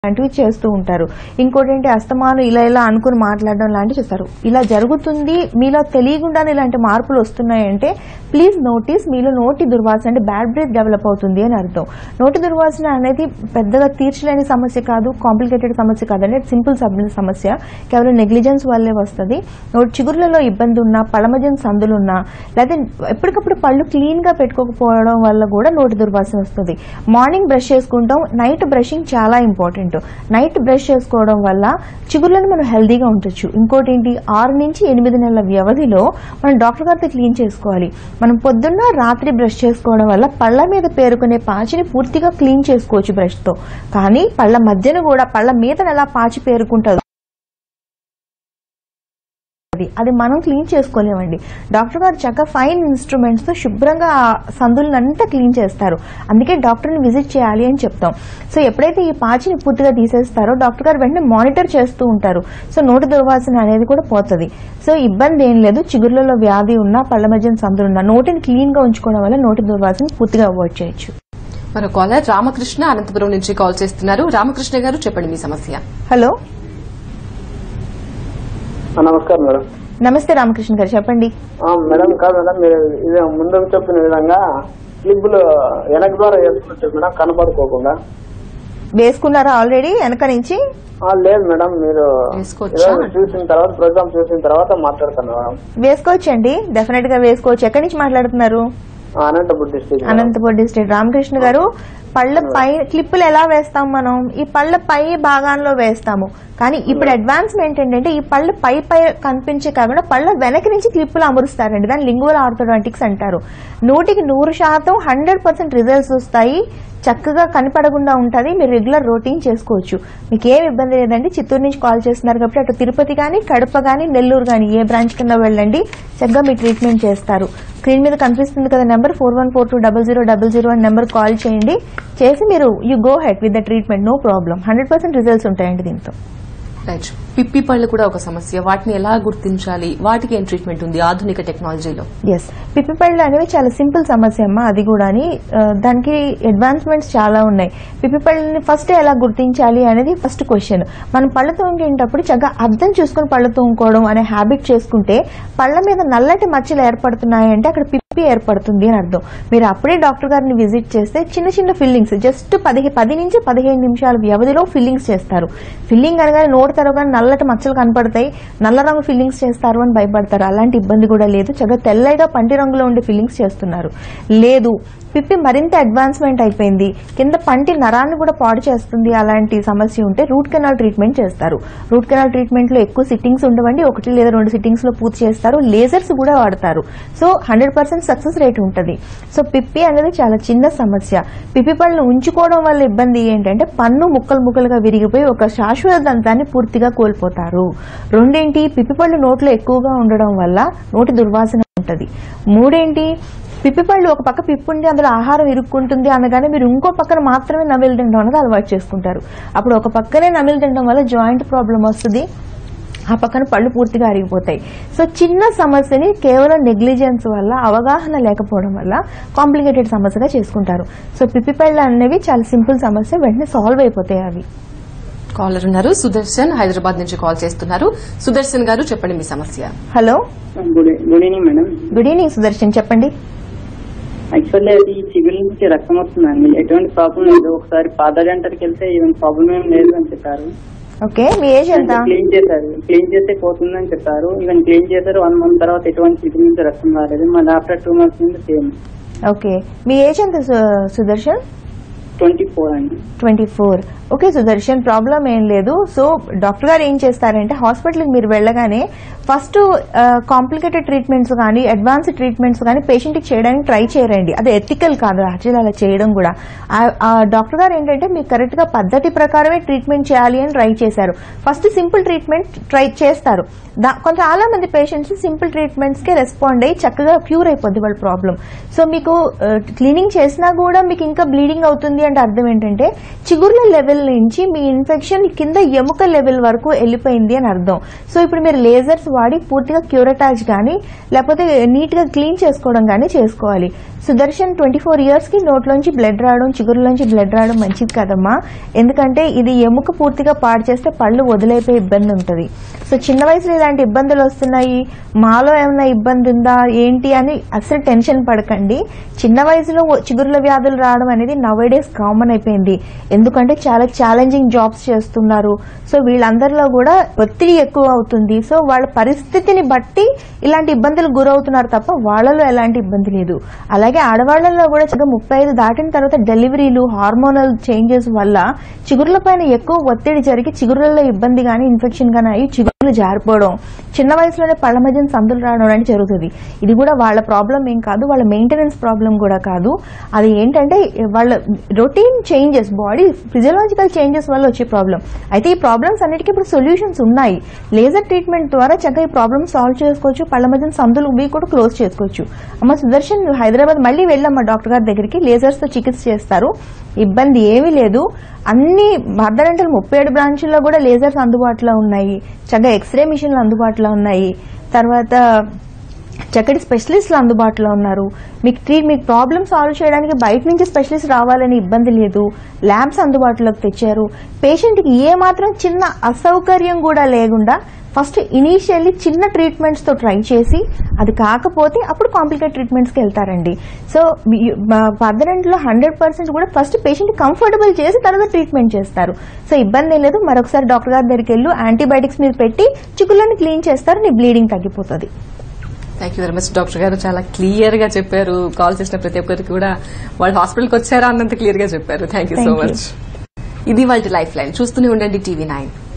లాంటివి చేస్తూ ఉంటారు ఇంకోటి ఏంటి అస్తమాను ఇలా ఇలా అనుకుని మాట్లాడడం లాంటివి చేస్తారు ఇలా జరుగుతుంది మీలో తెలియకుండానే ఇలాంటి మార్పులు వస్తున్నాయంటే ప్లీజ్ నోటీస్ మీలో నోటి దుర్వాసన అంటే బ్యాడ్ బ్రెత్ డెవలప్ అవుతుంది అని అర్థం నోటి దుర్వాసన అనేది పెద్దగా తీర్చలేని సమస్య కాదు కాంప్లికేటెడ్ సమస్య కాదండి సింపుల్ సబ్ సమస్య కేవలం నెగ్లిజెన్స్ వల్లే వస్తుంది నోటి చిగుర్లలో ఇబ్బంది ఉన్నా పళ్ళ మధ్యన సందులున్నా లేదా ఎప్పటికప్పుడు పళ్ళు క్లీన్ గా పెట్టుకోకపోవడం వల్ల కూడా నోటి దుర్వాసన వస్తుంది మార్నింగ్ బ్రష్ చేసుకుంటాం నైట్ బ్రషింగ్ చాలా ఇంపార్టెంట్ నైట్ బ్రష్ చేసుకోవడం వల్ల చిగుర్లను మనం హెల్దీగా ఉంచవచ్చు ఇంకోటి ఏంటి ఆరు నుంచి ఎనిమిది నెలల వ్యవధిలో మనం డాక్టర్ గారితో క్లీన్ చేసుకోవాలి మనం పొద్దున్న రాత్రి బ్రష్ చేసుకోవడం వల్ల పళ్ళ మీద పేరుకునే పాచిని పూర్తిగా క్లీన్ చేసుకోవచ్చు బ్రష్ తో కానీ పళ్ళ మధ్యన కూడా పళ్ళ మీద ఎలా పాచి పేరుకుంటుంది అది అది మనం క్లీన్ చేసుకోలేమండి డాక్టర్ గారు చక్కగా ఫైన్ ఇన్స్ట్రుమెంట్స్ తో శుభ్రంగా ఆ సందులనంతా క్లీన్ చేస్తారు అందుకే డాక్టర్ని విజిట్ చేయాలి అని చెప్తాం సో ఎప్పుడైతే ఈ పాచిని పూర్తిగా తీసేస్తారో డాక్టర్ గారు వెంటనే మానిటర్ చేస్తూ ఉంటారు సో నోటి దుర్వాసన అనేది కూడా పోతుంది సో ఇబ్బంది ఏం లేదు చిగుర్లలో వ్యాధి ఉన్నా పళ్ళ మధ్యన సందులు ఉన్నా నోటిని క్లీన్ గా ఉంచుకోవడం వల్ల నోటి దుర్వాసన పూర్తిగా అవాయిడ్ చేయొచ్చు మరో కాలర్ రామకృష్ణ అనంతపురం నుంచి కాల్ చేస్తున్నారు రామకృష్ణ గారు చెప్పండి మీ సమస్య హలో ఆ, నమస్కారం మేడం నమస్తే రామకృష్ణ గారు చెప్పండి ఆ, మేడం కాదు మేడం మీరు ఇది ముందుకు చెప్పిన విధంగా క్లిప్పులు వెనక ద్వారా వేసుకోవచ్చు మేడం కనపడుకోకుండా వేసుకున్నారా ఆల్రెడీ వెనక నుంచి ఆ, లేదు మేడం మీరు వేసుకోవచ్చా? ఈరోజు చూసిన తర్వాత ప్రోగ్రామ్ చూసిన తర్వాత మాట్లాడతాను మేడం వేసుకోవచ్చండి డెఫినెట్ గా వేసుకోవచ్చు ఎక్కడి నుంచి మాట్లాడుతున్నారు ఆ, అనంతపురం డిస్ట్రిక్ట్ అనంతపురం డిస్ట్రిక్ట్ రామకృష్ణ గారు పళ్ళ పై క్లిప్పులు ఎలా వేస్తాం మనం ఈ పళ్ళ పై భాగాల్లో వేస్తాము కానీ ఇప్పుడు అడ్వాన్స్మెంట్ ఏంటంటే ఈ పళ్ళు పై పై కనిపించే కాకుండా పళ్ళ వెనక నుంచి క్లిప్పులు అమరుస్తారండి దాన్ని లింగువల్ ఆర్థోడాంటిక్స్ అంటారు నూటికి నూరు శాతం హండ్రెడ్ పర్సెంట్ రిజల్ట్స్ వస్తాయి చక్కగా కనపడకుండా ఉంటుంది మీరు రెగ్యులర్ రొటీన్ చేసుకోవచ్చు మీకు ఏం ఇబ్బంది లేదండి చిత్తూరు నుంచి కాల్ చేస్తున్నారు కాబట్టి అటు తిరుపతి కానీ కడప కానీ నెల్లూరు కానీ ఏ బ్రాంచ్ కింద వెళ్ళండి చక్కగా మీ ట్రీట్మెంట్ చేస్తారు స్క్రీన్ మీద కనిపిస్తుంది కదా number four one four two double zero double zero అని నెంబర్ కాల్ చేయండి చేసి మీరు you go head with the treatment no problem hundred percent results ఉంటాయండి దీంతో రైట్ పిప్పి పళ్ళు కూడా ఒక సమస్య వాటిని ఎలా గుర్తించాలి వాటికి ఏం ట్రీట్మెంట్ ఉంది ఆధునిక టెక్నాలజీలో ఎస్ పిప్పి పళ్ళు అనేవి చాలా సింపుల్ సమస్య అమ్మా అది కూడా దానికి అడ్వాన్స్మెంట్స్ చాలా ఉన్నాయి పిప్పి పళ్ళని ఫస్ట్ ఎలా గుర్తించాలి అనేది ఫస్ట్ క్వశ్చన్ మనం పళ్ళు తోముకేటప్పుడు చక్కగా అర్థం చూసుకుని పళ్ళు తోముకోవడం అనే హ్యాబిట్ చేసుకుంటే పళ్ళ మీద నల్లటి మచ్చలు ఏర్పడుతున్నాయి అంటే అక్కడ పిప్పి ఏర్పడుతుంది అని అర్థం మీరు అప్పుడే డాక్టర్ గారిని విజిట్ చేస్తే చిన్న చిన్న ఫిల్లింగ్స్ జస్ట్ పదిహే పది నుంచి పదిహేను నిమిషాల వ్యవధిలో ఫిల్లింగ్స్ చేస్తారు ఫిల్లింగ్ అనగానే నోటి తరగానే నల్లటి మచ్చలు కనపడతాయి నల్ల రంగు ఫిల్లింగ్స్ చేస్తారు అని భయపడతారు అలాంటి ఇబ్బంది కూడా లేదు చక్కగా తెల్లగా పంటి రంగులో ఉండే ఫిల్లింగ్స్ చేస్తున్నారు లేదు పిప్పి మరింత అడ్వాన్స్మెంట్ అయిపోయింది కింద పంటి నరాన్ని కూడా పాడు చేస్తుంది అలాంటి సమస్య ఉంటే రూట్ కెనాల్ ట్రీట్మెంట్ చేస్తారు రూట్ కెనాల్ ట్రీట్మెంట్ లో ఎక్కువ సిట్టింగ్స్ ఉండవండి ఒకటి లేదా రెండు సిట్టింగ్స్ లో పూర్తి చేస్తారు లేజర్స్ కూడా వాడతారు so hundred percent success rate ఉంటుంది సో పిప్పి అనేది చాలా చిన్న సమస్య పిప్పి పళ్ళను ఉంచుకోవడం వల్ల ఇబ్బంది ఏంటంటే పన్ను ముక్కలు ముక్కలుగా విరిగిపోయి ఒక శాశ్వత దంతాన్ని పూర్తిగా కోల్పోతారు రెండేంటి పిప్పి పళ్ళు నోట్లో ఎక్కువగా ఉండడం వల్ల నోటి దుర్వాసన ఉంటుంది మూడేంటి పిప్పి పళ్ళు ఒక పక్క పిప్పి ఉండి అందులో ఆహారం ఇరుక్కుంటుంది అనగానే మీరు ఇంకో పక్కన మాత్రమే నమిలి తినడం అనేది అలవాటు చేసుకుంటారు అప్పుడు ఒక పక్కనే నమిలి తినడం వల్ల జాయింట్ ప్రాబ్లం వస్తుంది ఆ పక్కన పళ్ళు పూర్తిగా అరిగిపోతాయి సో చిన్న సమస్యని కేవలం నెగ్లిజెన్స్ వల్ల అవగాహన లేకపోవడం వల్ల కాంప్లికేటెడ్ సమస్యగా చేసుకుంటారు సో పిప్పి పళ్ళు అనేవి చాలా సింపుల్ సమస్య వెంటనే సాల్వ్ అయిపోతాయి అవి కాలర్ ఉన్నారు సుదర్శన్ హైదరాబాద్ నుంచి కాల్ చేస్తున్నారు సుదర్శన్ గారు చెప్పండి మీ సమస్య hello good good evening madam good evening Sudarshan చెప్పండి యాక్చువల్లీ అది చిగురు నుంచి రక్తం వస్తుందండి ఎటువంటి ప్రాబ్లం లేదు ఒకసారి పాద డెంటర్కి వెళ్తే ఈవెన్ ప్రాబ్లం ఏం లేదు అని చెప్పారు ఓకే మీ ఏజ్ ఎంత క్లీన్ చేశారు క్లీన్ చేస్తే పోతుందని చెప్పారు ఈవెన్ క్లీన్ చేశారు వన్ మంత్ తర్వాత ఎటువంటి చిగురు నుంచి రక్తం రాలేదు మళ్ళీ ఆఫ్టర్ టూ మంత్స్ నుంచి సేమ్ ఓకే మీ ఏజ్ ఎంత సు- సుదర్శన్ ట్వంటీ ఫోర్ అండి twenty four okay Sudarshan problem ఏం లేదు సో డాక్టర్ గారు ఏం చేస్తారంటే హాస్పిటల్కి మీరు వెళ్ళగానే ఫస్ట్ కాంప్లికేటెడ్ ట్రీట్మెంట్స్ కానీ అడ్వాన్స్ ట్రీట్మెంట్స్ కానీ పేషెంట్కి చేయడానికి ట్రై చేయరండి అది ఎథికల్ కాదు యాక్చువల్లీ అలా చేయడం కూడా ఆ- ఆ డాక్టర్ గారు ఏంటంటే మీకు కరెక్ట్గా పద్ధతి ప్రకారమే ట్రీట్మెంట్ చేయాలి అని ట్రై చేశారు ఫస్ట్ సింపుల్ ట్రీట్మెంట్ ట్రై చేస్తారు దా- కొంత చాలా మంది పేషెంట్స్ సింపుల్ ట్రీట్మెంట్స్ కి రెస్పాండ్ అయ్యి చక్కగా క్యూర్ అయిపోద్ది వాళ్ళ ప్రాబ్లం సో మీకు క్లీనింగ్ చేసినా కూడా మీకు ఇంకా బ్లీడింగ్ అవుతుంది అంటే అర్థం ఏంటంటే చిగుర్ల లెవెల్ లెవెల్ నుంచి మీ ఇన్ఫెక్షన్ కింద ఎముక లెవెల్ వరకు వెళ్ళిపోయింది అని అర్థం సో ఇప్పుడు మీరు లేజర్స్ వాడి పూర్తిగా క్యూరటాజ్ కానీ లేకపోతే నీట్ గా క్లీన్ చేసుకోవడం కానీ చేసుకోవాలి సుదర్శన్ ట్వంటీ ఫోర్ ఇయర్స్ కి నోట్లోంచి బ్లడ్ రావడం చిగురులోంచి బ్లడ్ రావడం మంచిది కదమ్మా ఎందుకంటే ఇది ఎముక పూర్తిగా పాడు చేస్తే పళ్ళు వదిలేపోయే ఇబ్బంది ఉంటుంది సో చిన్న వయసులో ఇలాంటి ఇబ్బందులు వస్తున్నాయి మాలో ఏమైనా ఇబ్బంది ఉందా ఏంటి అని అసలు టెన్షన్ పడకండి చిన్న వయసులో చిగురుల వ్యాధులు రావడం అనేది నవేడేస్ కామన్ అయిపోయింది ఎందుకంటే చాలా ఛాలెంజింగ్ జాబ్స్ చేస్తున్నారు సో వీళ్ళందరిలో కూడా ఒత్తిడి ఎక్కువ అవుతుంది సో వాళ్ళ పరిస్థితిని బట్టి ఇలాంటి ఇబ్బందులు గురవుతున్నారు తప్ప వాళ్ళలో ఎలాంటి ఇబ్బంది లేదు అలాగే ఆడవాళ్లలో కూడా చక్కగా ముప్పై ఐదు దాటిన తర్వాత డెలివరీలు హార్మోనల్ చేంజెస్ వల్ల చిగురుల పైన ఎక్కువ ఒత్తిడి జరిగి చిగురులలో ఇబ్బంది కానీ ఇన్ఫెక్షన్ కానీ అయ్యి చిగురులు జారిపోవడం చిన్న వయసులోనే పళ్ళ మధ్యన సందులు రావడం అనేది జరుగుతుంది ఇది కూడా వాళ్ళ ప్రాబ్లం ఏం కాదు వాళ్ళ మెయింటెనెన్స్ ప్రాబ్లం కూడా కాదు అది ఏంటంటే వాళ్ళ routine changes body physiological changes వల్ల వచ్చే ప్రాబ్లం అయితే ఈ ప్రాబ్లమ్స్ అన్నిటికీ ఇప్పుడు సొల్యూషన్స్ ఉన్నాయి లేజర్ ట్రీట్మెంట్ ద్వారా చక్కగా ఈ ప్రాబ్లమ్ సాల్వ్ చేసుకోవచ్చు పళ్ళ మధ్యన సందులు ఉబ్బి కూడా క్లోజ్ చేసుకోవచ్చు అమ్మ సుదర్శన్ నువ్వు హైదరాబాద్ మళ్ళీ వెళ్ళమ్మా డాక్టర్ గారి దగ్గరికి లేజర్స్ తో చికిత్స చేస్తారు ఇబ్బంది ఏమీ లేదు అన్ని మర్దరంటలు ముప్పై ఏడు బ్రాంచుల్లో కూడా లేజర్స్ అందుబాటులో ఉన్నాయి చక్కగా ఎక్స్రే మిషన్లు అందుబాటులో ఉన్నాయి తర్వాత చక్కటి స్పెషలిస్టులు అందుబాటులో ఉన్నారు మీకు ట్రీట్ మీకు ప్రాబ్లమ్ సాల్వ్ చేయడానికి బయట నుంచి స్పెషలిస్ట్ రావాలని ఇబ్బంది లేదు ల్యాబ్స్ అందుబాటులోకి తెచ్చారు పేషెంట్కి ఏ మాత్రం చిన్న అసౌకర్యం కూడా లేకుండా ఫస్ట్ ఇనీషియల్లీ చిన్న ట్రీట్మెంట్స్ తో ట్రై చేసి అది కాకపోతే అప్పుడు కాంప్లికేట్ ట్రీట్మెంట్స్కి వెళ్తారండి సో పద్దరెంట్లో హండ్రెడ్ పర్సెంట్ కూడా ఫస్ట్ పేషెంట్ కంఫర్టబుల్ చేసి తర్వాత ట్రీట్మెంట్ చేస్తారు సో ఇబ్బంది ఏం లేదు మరొకసారి డాక్టర్ గారి దగ్గరికి వెళ్ళు యాంటీబయాటిక్స్ మీద పెట్టి చిక్కులను క్లీన్ చేస్తారు నీ బ్లీడింగ్ తగ్గిపోతుంది thank you very much doctor garu చాలా క్లియర్ గా చెప్పారు కాల్ చేసిన ప్రతి ఒక్కరికి కూడా వాళ్ళు హాస్పిటల్కి వచ్చారా అన్నంత క్లియర్ గా చెప్పారు thank you so Thank you. Much ఇది వాళ్ళ లైఫ్ లైన్ చూస్తూనే ఉండండి టీవీ నైన్